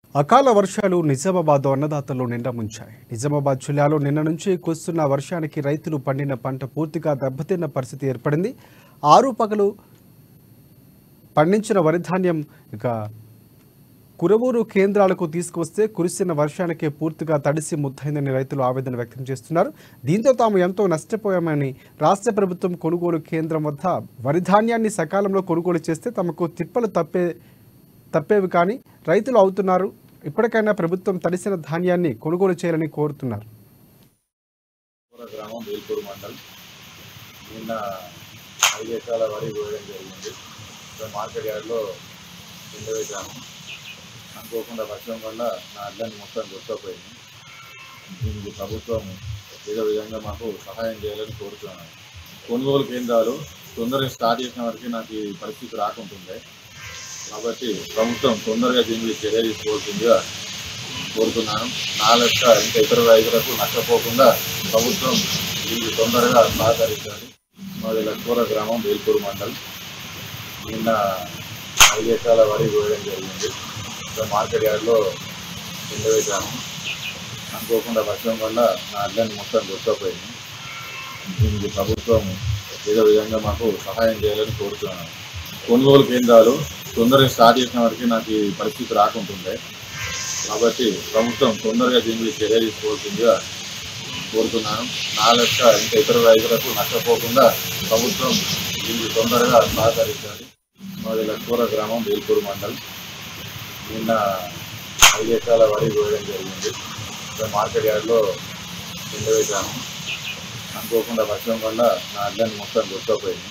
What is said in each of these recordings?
అకాల వర్షాలు నిజామాబాద్ అన్నదాతల్లో నిండా ముంచాయి నిజామాబాద్ జిల్లాలో నిన్న నుంచి కురుస్తున్న వర్షానికి రైతులు పండిన పంట పూర్తిగా దెబ్బతిన్న పరిస్థితి ఏర్పడింది ఆరు పగలు పండించిన వరి ధాన్యం ఇక కురవూరు కేంద్రాలకు తీసుకువస్తే కురిసిన వర్షానికి పూర్తిగా తడిసి ముద్దైందని రైతులు ఆవేదన వ్యక్తం చేస్తున్నారు దీంతో తాము ఎంతో నష్టపోయామని రాష్ట్ర ప్రభుత్వం కొనుగోలు కేంద్రం వద్ద వరి ధాన్యాన్ని సకాలంలో కొనుగోలు చేస్తే తమకు తిప్పలు తప్పే తప్పేవి కానీ రైతులు అవుతున్నారు ఇప్పటికైనా ప్రభుత్వం తడిసిన ధాన్యాన్ని కొనుగోలు చేయాలని కోరుతున్నారు పూర గ్రామం వేల్పూర్ మండల్ నిన్న ఐదు ఎకరాల వరి కోయడం జరిగింది ఇక్కడ మార్కెట్ యార్డ్లో కింద వేసాము అనుకోకుండా వర్షం వల్ల నా అడ్లని మొత్తం గుర్తపోయింది దీనికి ప్రభుత్వం ఏదో విధంగా మాకు సహాయం చేయాలని కోరుతున్నాను కొనుగోలు కేంద్రాలు తొందరగా స్టార్ట్ చేసిన వరకు నాకు ఈ పరిస్థితి రాకుంటుండే కాబట్టి ప్రభుత్వం తొందరగా దీనికి చర్య తీసుకోవాల్సిందిగా కోరుతున్నాను నా లెక్క ఇంకా ఇతర రైతులకు నష్టపోకుండా ప్రభుత్వం దీనికి తొందరగా సహకరించాలి మాది లక్ష్మూర గ్రామం వేల్పూర్ మండల్ నిన్న ఐదు ఎకరాల వరి కోయడం జరిగింది ఇక్కడ మార్కెట్ యార్డ్లో కింద వేసాము అనుకోకుండా వర్షం వల్ల నా అడ్లని మొత్తం గుర్తపోయింది దీనికి ప్రభుత్వం ఏదో విధంగా మాకు సహాయం చేయాలని కోరుతున్నాను కొనుగోలు కేంద్రాలు తొందరగా స్టార్ట్ చేసిన వరకు నాకు ఈ పరిస్థితి రాకుంటుండే కాబట్టి ప్రభుత్వం తొందరగా దీనికి చర్య తీసుకోవాల్సిందిగా కోరుతున్నాను నా లెక్క ఇంకా ఇతర రైతులకు నష్టపోకుండా ప్రభుత్వం దీనికి తొందరగా సహకరించాలి మాది లక్ష్మూర గ్రామం వేల్పూర్ మండల్ నిన్న ఐదు ఎకరాల వరి కోయడం జరిగింది ఇక్కడ మార్కెట్ యార్డ్లో కింద వేసాము అనుకోకుండా వర్షం వల్ల నా అడ్లని మొత్తం గుర్తపోయింది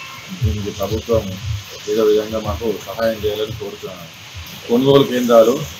దీనికి ప్రభుత్వం ఏదో విధంగా మాకు సహాయం చేయాలని కోరుతున్నాను కొనుగోలు కేంద్రాలు